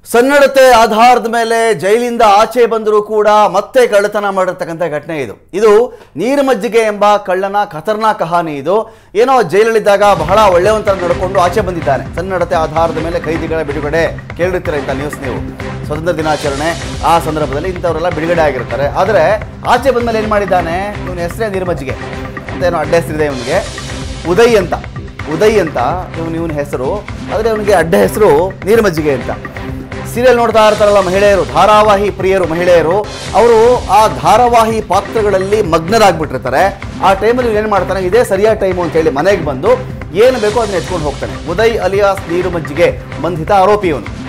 ಸನ್ನಡತೆ ಆಧಾರದ ಮೇಲೆ ಜೈಲಿಂದ ಆಚೆ ಬಂದರೂ ಕೂಡ ಮತ್ತೆ ಕಳ್ಳತನ ಮಾಡಿರ್ತಕ್ಕಂಥ ಘಟನೆ ಇದು ಇದು ನೀರು ಮಜ್ಜಿಗೆ ಎಂಬ ಕಳ್ಳನ ಖತರ್ನಾಕ್ ಕಹಾನಿ ಇದು ಏನೋ ಜೈಲಲ್ಲಿದ್ದಾಗ ಬಹಳ ಒಳ್ಳೆಯವಂತ ನಡ್ಕೊಂಡು ಆಚೆ ಬಂದಿದ್ದಾನೆ ಸನ್ನಡತೆ ಆಧಾರದ ಮೇಲೆ ಕೈದಿಗಳ ಬಿಡುಗಡೆ ಕೇಳಿರ್ತೀರ ಇಂಥ ನ್ಯೂಸ್ ನೀವು ಸ್ವತಂತ್ರ ದಿನಾಚರಣೆ ಆ ಸಂದರ್ಭದಲ್ಲಿ ಇಂಥವರೆಲ್ಲ ಬಿಡುಗಡೆ ಆಗಿರ್ತಾರೆ ಆದರೆ ಆಚೆ ಬಂದ್ಮೇಲೆ ಏನು ಮಾಡಿದ್ದಾನೆ ಇವನ ಹೆಸರೇ ನೀರು ಮಜ್ಜಿಗೆ ಅಂತ ಏನೋ ಅಡ್ಡ ಹೆಸರಿದೆ ಇವನಿಗೆ ಉದಯ್ ಅಂತ ಉದಯ್ ಅಂತ ಇವನು ಇವನ ಹೆಸರು ಆದರೆ ಅವನಿಗೆ ಅಡ್ಡ ಹೆಸರು ನೀರು ಮಜ್ಜಿಗೆ ಅಂತ ಸೀರಿಯಲ್ ನೋಡ್ತಾ ಇರ್ತಾರಲ್ಲ ಮಹಿಳೆಯರು ಧಾರಾವಾಹಿ ಪ್ರಿಯರು ಮಹಿಳೆಯರು ಅವರು ಆ ಧಾರಾವಾಹಿ ಪಾತ್ರಗಳಲ್ಲಿ ಮಗ್ನರಾಗ್ಬಿಟ್ಟಿರ್ತಾರೆ ಆ ಟೈಮಲ್ಲಿ ಏನು ಮಾಡ್ತಾನೆ ಇದೇ ಸರಿಯಾದ ಟೈಮು ಅಂತೇಳಿ ಮನೆಗೆ ಬಂದು ಏನು ಬೇಕೋ ಅದನ್ನ ಎತ್ಕೊಂಡು ಹೋಗ್ತಾನೆ ಉದಯ್ ಅಲಿಯಾಸ್ ನೀರು ಮಜ್ಜಿಗೆ ಬಂಧಿತ ಆರೋಪಿ ಇವನು